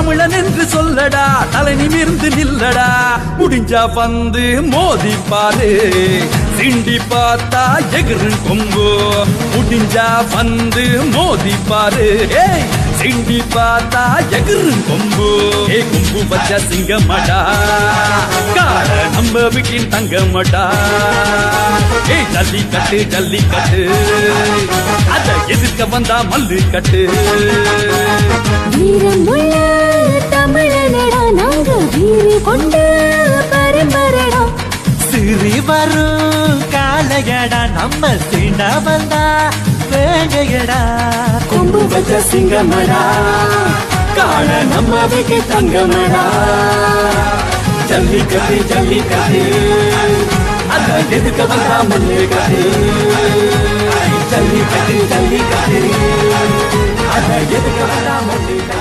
தமிழன் என்று சொல்லடா தலை நிமிர்ந்து நில்லடா முடிஞ்சா வந்து மோதி பாரு சிண்டி பார்த்தா எகிரு கொம்பு முடிஞ்சா வந்து மோதி பாரு ஏய் சிண்டி பார்த்தா எகிரு கொம்பு ஏ கொம்பு வச்ச சிங்கமடா கார நம்ம வீட்டின் தங்கமடா ஏய் ஜல்லி கட்டு ஜல்லி கட்டு அத எதிர்க்க வந்தா மல்லு கட்டு வீரமுள்ள தமிழனடா நாங்க வீறு கொண்ட பரம்பரடா சிறி வரும் காலையடா நம்ம சீண்ட வந்தா வேங்கையடா கொம்பு வச்ச சிங்கமடா காண நம்ம வீட்டு தங்கமடா ஜல்லி கட்டு ஜல்லி கட்டு அத எதுக்க வந்தா மண்ணு கட்டு ஜல்லி கட்டு ஜல்லி கட்டு அத எதுக்க வந்தா மண்ணு கட்டு